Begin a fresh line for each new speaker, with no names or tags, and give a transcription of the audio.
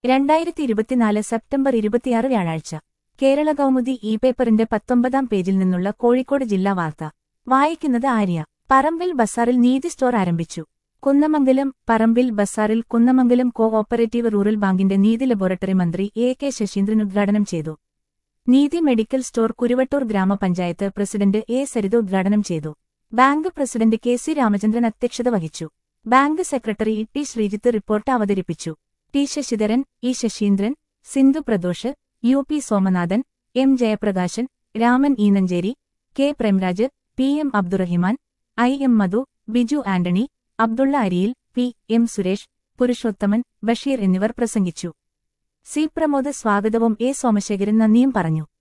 രണ്ടായിരത്തി ഇരുപത്തിനാല് സെപ്റ്റംബർ ഇരുപത്തിയാറ് വ്യാഴാഴ്ച കേരള കൗമുദി ഇ പേപ്പറിന്റെ പത്തൊമ്പതാം പേജിൽ നിന്നുള്ള കോഴിക്കോട് ജില്ലാ വാർത്ത വായിക്കുന്നത് ആര്യ പറമ്പിൽ ബസാറിൽ നീതി സ്റ്റോർ ആരംഭിച്ചു കുന്നമംഗലം പറമ്പിൽ ബസാറിൽ കുന്നമംഗലം കോ ഓപ്പറേറ്റീവ് റൂറൽ ബാങ്കിന്റെ നീതി ലബോറട്ടറി മന്ത്രി എ കെ ശശീന്ദ്രൻ ഉദ്ഘാടനം ചെയ്തു നീതി മെഡിക്കൽ സ്റ്റോർ കുരുവട്ടൂർ ഗ്രാമപഞ്ചായത്ത് പ്രസിഡന്റ് എ സരിത ഉദ്ഘാടനം ചെയ്തു bank president K C Ramachandran അധ്യക്ഷത വഹിച്ചു bank secretary E T Sreejith report അവതരിപ്പിച്ചു T Sasidharan E Saseendran Sindhu Pradosh U P Somanathan M Jayaprakashan Raman Eenancheri K Premraj P M Abdurahiman I M Madhu Biju Antony Abdulla Ariyil P M Suresh Purushothaman Basheer എന്നിവർ പ്രസംഗിച്ചു സി പ്രമോദ് സ്വാഗതവും എ സോമശേഖരൻ നന്ദിയും പറഞ്ഞു